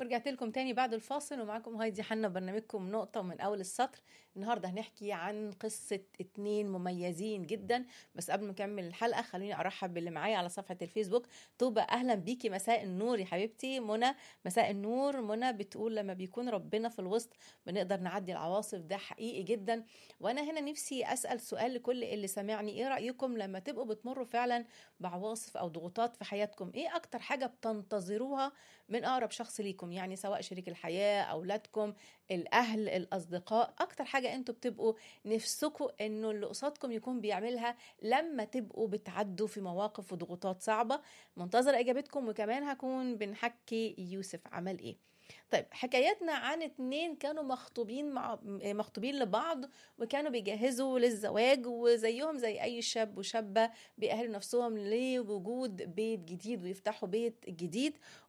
ورجعت لكم تاني بعد الفاصل ومعاكم هايدي حنا برنامجكم نقطة من أول السطر النهاردة هنحكي عن قصة اتنين مميزين جدا بس قبل ما نكمل الحلقة خلوني أرحب باللي معايا على صفحة الفيسبوك طوبة أهلا بيكي مساء النور يا حبيبتي منى مساء النور منى بتقول لما بيكون ربنا في الوسط بنقدر نعدي العواصف ده حقيقي جدا وأنا هنا نفسي أسأل سؤال لكل اللي سامعني إيه رأيكم لما تبقوا بتمروا فعلا بعواصف أو ضغوطات في حياتكم إيه أكتر حاجة بتنتظروها من أقرب شخص ليكم يعني سواء شريك الحياة أولادكم الأهل الأصدقاء أكتر حاجة أنتوا بتبقوا نفسكم إنه اللي قصادكم يكون بيعملها لما تبقوا بتعدوا في مواقف وضغوطات صعبة منتظر إجابتكم وكمان هكون بنحكي يوسف عمل إيه طيب حكايتنا عن اتنين كانوا مخطوبين مع مخطوبين لبعض وكانوا بيجهزوا للزواج وزيهم زي اي شاب وشابه بيأهلوا نفسهم لوجود بيت جديد ويفتحوا بيت جديد